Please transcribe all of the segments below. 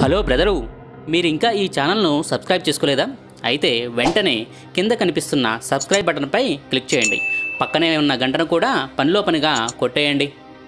hello brother మీరు ఇంకా ఈ ఛానల్ను సబ్స్క్రైబ్ చేసుకోలేదా అయితే వెంటనే కింద కనిపిస్తున్న సబ్స్క్రైబ్ బటన్పై క్లిక్ చేయండి పక్కనే ఉన్న గంటను కూడా పనిలో పనిగా కొట్టేయండి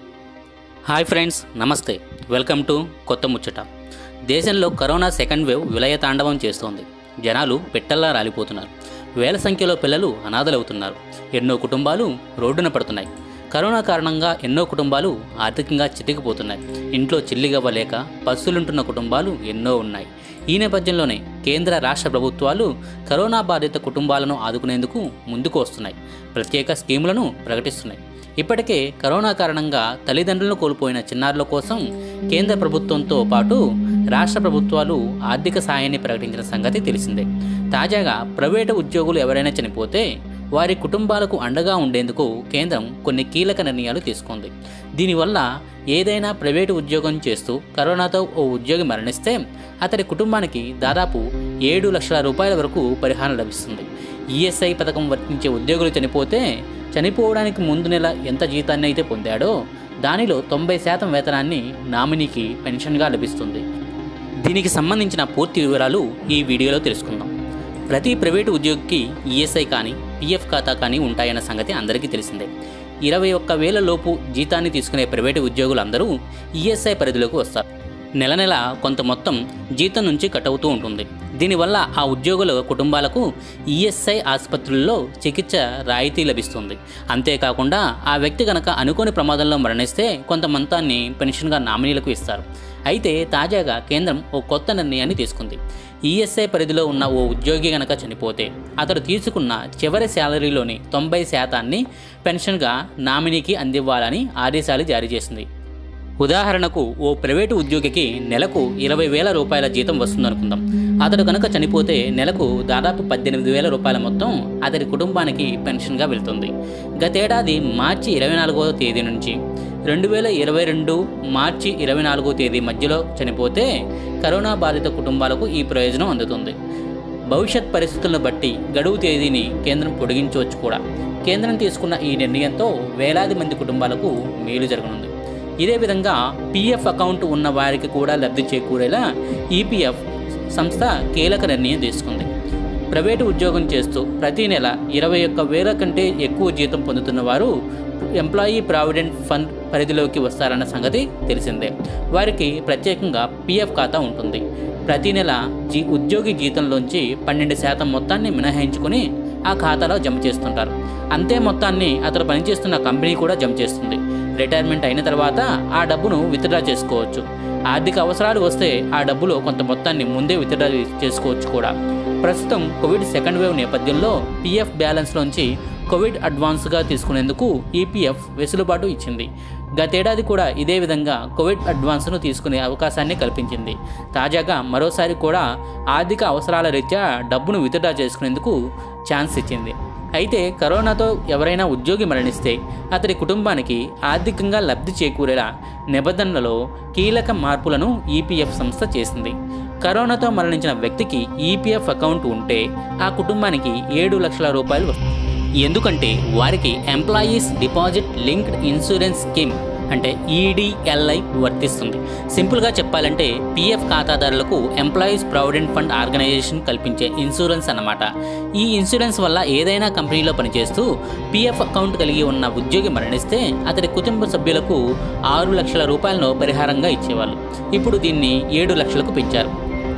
హాయ్ ఫ్రెండ్స్ నమస్తే వెల్కమ్ టు కొత్త ముచ్చట దేశంలో కరోనా సెకండ్ వేవ్ విలయ తాండవం చేస్తోంది జనాలు పెట్టల్లా రాలిపోతున్నారు వేల సంఖ్యలో పిల్లలు అనాథలవుతున్నారు ఎన్నో కుటుంబాలు రోడ్డున పడుతున్నాయి కరోనా కారణంగా ఎన్నో కుటుంబాలు ఆర్థికంగా చితికిపోతున్నాయి ఇంట్లో చిల్లిగవ్వలేక పస్తులుంటున్న కుటుంబాలు ఎన్నో ఉన్నాయి ఈ నేపథ్యంలోనే కేంద్ర రాష్ట్ర ప్రభుత్వాలు కరోనా బాధిత కుటుంబాలను ఆదుకునేందుకు ముందుకు వస్తున్నాయి ప్రత్యేక స్కీములను ప్రకటిస్తున్నాయి ఇప్పటికే కరోనా కారణంగా తల్లిదండ్రులను కోల్పోయిన చిన్నారుల కోసం కేంద్ర ప్రభుత్వంతో పాటు రాష్ట్ర ప్రభుత్వాలు ఆర్థిక సాయాన్ని ప్రకటించిన సంగతి తెలిసిందే తాజాగా ప్రైవేటు ఉద్యోగులు ఎవరైనా చనిపోతే వారి కుటుంబాలకు అండగా ఉండేందుకు కేంద్రం కొన్ని కీలక నిర్ణయాలు తీసుకుంది దీనివల్ల ఏదైనా ప్రైవేటు ఉద్యోగం చేస్తూ కరోనాతో ఓ ఉద్యోగి మరణిస్తే అతడి కుటుంబానికి దాదాపు ఏడు లక్షల రూపాయల వరకు పరిహారం లభిస్తుంది ఈఎస్ఐ పథకం వర్తించే ఉద్యోగులు చనిపోతే చనిపోవడానికి ముందు నెల ఎంత జీతాన్ని అయితే పొందాడో దానిలో తొంభై శాతం వేతనాన్ని నామినీకి పెన్షన్గా లభిస్తుంది దీనికి సంబంధించిన పూర్తి వివరాలు ఈ వీడియోలో తెలుసుకుందాం ప్రతి ప్రైవేటు ఉద్యోగికి ఈఎస్ఐ కానీ పిఎఫ్ ఖాతా కానీ ఉంటాయన్న సంగతి అందరికీ తెలిసిందే ఇరవై ఒక్క వేల లోపు జీతాన్ని తీసుకునే ప్రైవేటు ఉద్యోగులందరూ ఈఎస్ఐ పరిధిలోకి వస్తారు నెల నెల కొంత మొత్తం జీతం నుంచి కట్ అవుతూ ఉంటుంది దీనివల్ల ఆ ఉద్యోగుల కుటుంబాలకు ఈఎస్ఐ ఆసుపత్రుల్లో చికిత్స రాయితీ లభిస్తుంది అంతేకాకుండా ఆ వ్యక్తి కనుక అనుకోని ప్రమాదంలో మరణిస్తే కొంత మొత్తాన్ని పెన్షన్గా నామినీలకు ఇస్తారు అయితే తాజాగా కేంద్రం ఓ కొత్త నిర్ణయాన్ని తీసుకుంది ఈఎస్ఐ పరిధిలో ఉన్న ఓ ఉద్యోగి గనక చనిపోతే అతడు తీసుకున్న చివరి శాలరీలోని తొంభై శాతాన్ని పెన్షన్గా నామినీకి అందివ్వాలని ఆదేశాలు జారీ చేసింది ఉదాహరణకు ఓ ప్రైవేటు ఉద్యోగికి నెలకు ఇరవై వేల రూపాయల జీతం వస్తుందనుకుందాం అతడు కనుక చనిపోతే నెలకు దాదాపు పద్దెనిమిది వేల రూపాయల మొత్తం అతడి కుటుంబానికి పెన్షన్గా వెళ్తుంది గతేడాది మార్చి ఇరవై నాలుగవ తేదీ నుంచి రెండు వేల ఇరవై రెండు మార్చి ఇరవై నాలుగో తేదీ మధ్యలో చనిపోతే కరోనా బాధిత కుటుంబాలకు ఈ ప్రయోజనం అందుతుంది భవిష్యత్ పరిస్థితులను బట్టి గడువు తేదీని కేంద్రం పొడిగించవచ్చు కూడా కేంద్రం తీసుకున్న ఈ నిర్ణయంతో వేలాది మంది కుటుంబాలకు మేలు జరగనుంది ఇదే విధంగా పీఎఫ్ అకౌంట్ ఉన్న వారికి కూడా లబ్ధి చేకూరేలా ఈపీఎఫ్ సంస్థ కీలక నిర్ణయం తీసుకుంది ప్రైవేటు ఉద్యోగం చేస్తూ ప్రతి నెల ఇరవై ఒక్క వేల కంటే ఎక్కువ జీతం పొందుతున్న వారు ఎంప్లాయీ ప్రావిడెంట్ ఫండ్ పరిధిలోకి వస్తారన్న సంగతి తెలిసిందే వారికి ప్రత్యేకంగా పీఎఫ్ ఖాతా ఉంటుంది ప్రతి నెల జీ ఉద్యోగి జీతంలోంచి పన్నెండు శాతం మొత్తాన్ని మినహాయించుకుని ఆ ఖాతాలో జమ చేస్తుంటారు అంతే మొత్తాన్ని అతను పనిచేస్తున్న కంపెనీ కూడా జమ చేస్తుంది రిటైర్మెంట్ అయిన తర్వాత ఆ డబ్బును విత్డ్రా చేసుకోవచ్చు ఆర్థిక అవసరాలు వస్తే ఆ డబ్బులో కొంత మొత్తాన్ని ముందే విత్డ్రా చేసుకోవచ్చు కూడా ప్రస్తుతం కోవిడ్ సెకండ్ వేవ్ నేపథ్యంలో పీఎఫ్ బ్యాలెన్స్లోంచి కోవిడ్ అడ్వాన్స్గా తీసుకునేందుకు ఈపీఎఫ్ వెసులుబాటు ఇచ్చింది గతేడాది కూడా ఇదే విధంగా కోవిడ్ అడ్వాన్స్ను తీసుకునే అవకాశాన్ని కల్పించింది తాజాగా మరోసారి కూడా ఆర్థిక అవసరాల రీత్యా డబ్బును విత్డ్రా చేసుకునేందుకు ఛాన్స్ ఇచ్చింది అయితే కరోనాతో ఎవరైనా ఉద్యోగి మరణిస్తే అతడి కుటుంబానికి ఆర్థికంగా లబ్ధి చేకూరేలా నిబంధనలలో కీలక మార్పులను ఈపీఎఫ్ సంస్థ చేసింది కరోనాతో మరణించిన వ్యక్తికి ఈపీఎఫ్ అకౌంట్ ఉంటే ఆ కుటుంబానికి ఏడు లక్షల రూపాయలు వస్తాయి ఎందుకంటే వారికి employees deposit linked insurance scheme అంటే ఈడిఎల్ఐ వర్తిస్తుంది సింపుల్గా చెప్పాలంటే పిఎఫ్ ఖాతాదారులకు ఎంప్లాయీస్ ప్రావిడెంట్ ఫండ్ ఆర్గనైజేషన్ కల్పించే ఇన్సూరెన్స్ అన్నమాట ఈ ఇన్సూరెన్స్ వల్ల ఏదైనా కంపెనీలో పనిచేస్తూ పిఎఫ్ అకౌంట్ కలిగి ఉన్న ఉద్యోగి మరణిస్తే అతడి కుటుంబ సభ్యులకు ఆరు లక్షల రూపాయలను పరిహారంగా ఇచ్చేవాళ్ళు ఇప్పుడు దీన్ని ఏడు లక్షలకు పెంచారు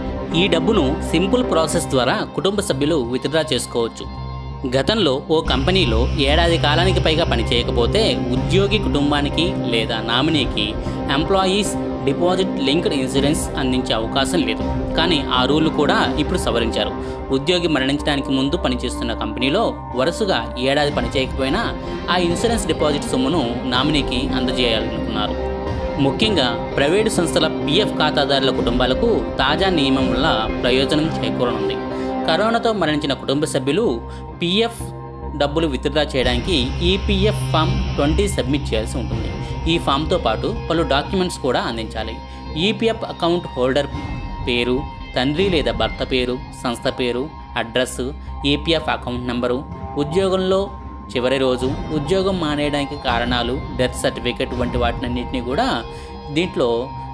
ఈ డబ్బును సింపుల్ ప్రాసెస్ ద్వారా కుటుంబ సభ్యులు విత్డ్రా చేసుకోవచ్చు గతంలో ఓ కంపెనీలో ఏడాది కాలానికి పైగా పనిచేయకపోతే ఉద్యోగి కుటుంబానికి లేదా నామినీకి ఎంప్లాయీస్ డిపాజిట్ లింక్డ్ ఇన్సూరెన్స్ అందించే అవకాశం లేదు కానీ ఆ రూల్ కూడా ఇప్పుడు సవరించారు ఉద్యోగి మరణించడానికి ముందు పనిచేస్తున్న కంపెనీలో వరుసగా ఏడాది పనిచేయకపోయినా ఆ ఇన్సూరెన్స్ డిపాజిట్ సొమ్మును నామినీకి అందజేయాలనుకున్నారు ముఖ్యంగా ప్రైవేటు సంస్థల పీఎఫ్ ఖాతాదారుల కుటుంబాలకు తాజా నియమం వల్ల ప్రయోజనం చేకూరనుంది కరోనాతో మరణించిన కుటుంబ సభ్యులు పీఎఫ్ డబ్బులు విత్డ్రా చేయడానికి ఈపీఎఫ్ ఫామ్ ట్వంటీ సబ్మిట్ చేయాల్సి ఉంటుంది ఈ ఫామ్తో పాటు పలు డాక్యుమెంట్స్ కూడా అందించాలి ఈపీఎఫ్ అకౌంట్ హోల్డర్ పేరు తండ్రి లేదా భర్త పేరు సంస్థ పేరు అడ్రస్ ఈపీఎఫ్ అకౌంట్ నెంబరు ఉద్యోగంలో చివరి రోజు ఉద్యోగం మానేయడానికి కారణాలు డెత్ సర్టిఫికేట్ వంటి వాటినన్నింటినీ కూడా దీంట్లో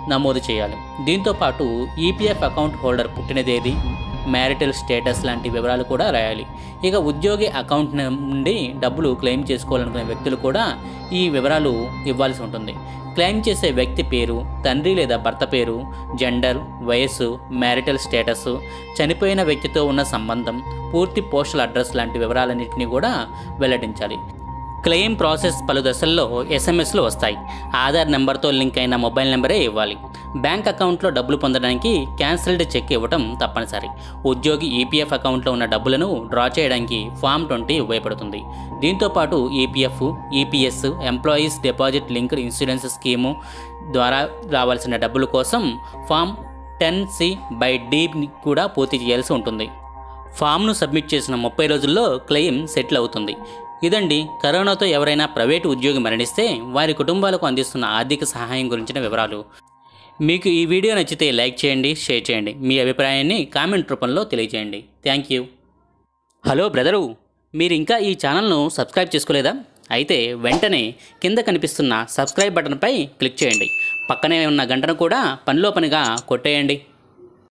నమోదు చేయాలి దీంతో పాటు ఈపీఎఫ్ అకౌంట్ హోల్డర్ పుట్టిన తేదీ మ్యారిటల్ స్టేటస్ లాంటి వివరాలు కూడా రాయాలి ఇక ఉద్యోగి అకౌంట్ నుండి డబ్బులు క్లెయిమ్ చేసుకోవాలనుకునే వ్యక్తులు కూడా ఈ వివరాలు ఇవ్వాల్సి ఉంటుంది క్లెయిమ్ చేసే వ్యక్తి పేరు తండ్రి లేదా భర్త పేరు జెండర్ వయస్సు మ్యారిటల్ స్టేటస్ చనిపోయిన వ్యక్తితో ఉన్న సంబంధం పూర్తి పోస్టల్ అడ్రస్ లాంటి వివరాలన్నింటినీ కూడా వెల్లడించాలి క్లెయిమ్ ప్రాసెస్ పలు దశల్లో ఎస్ఎంఎస్లు వస్తాయి ఆధార్ నెంబర్తో లింక్ అయిన మొబైల్ నెంబరే ఇవ్వాలి బ్యాంక్ అకౌంట్లో డబ్బులు పొందడానికి క్యాన్సిల్డ్ చెక్ ఇవ్వటం తప్పనిసరి ఉద్యోగి ఈపీఎఫ్ అకౌంట్లో ఉన్న డబ్బులను డ్రా చేయడానికి ఫామ్ ట్వంటీ ఉపయోగపడుతుంది దీంతోపాటు EPF EPS employees deposit linked insurance scheme ద్వారా రావాల్సిన డబ్బుల కోసం form ten C by D కూడా పూర్తి చేయాల్సి ఉంటుంది ఫామ్ను సబ్మిట్ చేసిన ముప్పై రోజుల్లో క్లెయిమ్ సెటిల్ అవుతుంది ఇదండి కరోనాతో ఎవరైనా ప్రైవేటు ఉద్యోగి మరణిస్తే వారి కుటుంబాలకు అందిస్తున్న ఆర్థిక సహాయం గురించిన వివరాలు మీకు ఈ వీడియో నచ్చితే లైక్ చేయండి షేర్ చేయండి మీ అభిప్రాయాన్ని కామెంట్ రూపంలో తెలియజేయండి థ్యాంక్ యూ హలో బ్రదరు మీరు ఇంకా ఈ ఛానల్ను సబ్స్క్రైబ్ చేసుకోలేదా అయితే వెంటనే కింద కనిపిస్తున్న సబ్స్క్రైబ్ బటన్పై క్లిక్ చేయండి పక్కనే ఉన్న గంటను కూడా పనిలో పనిగా కొట్టేయండి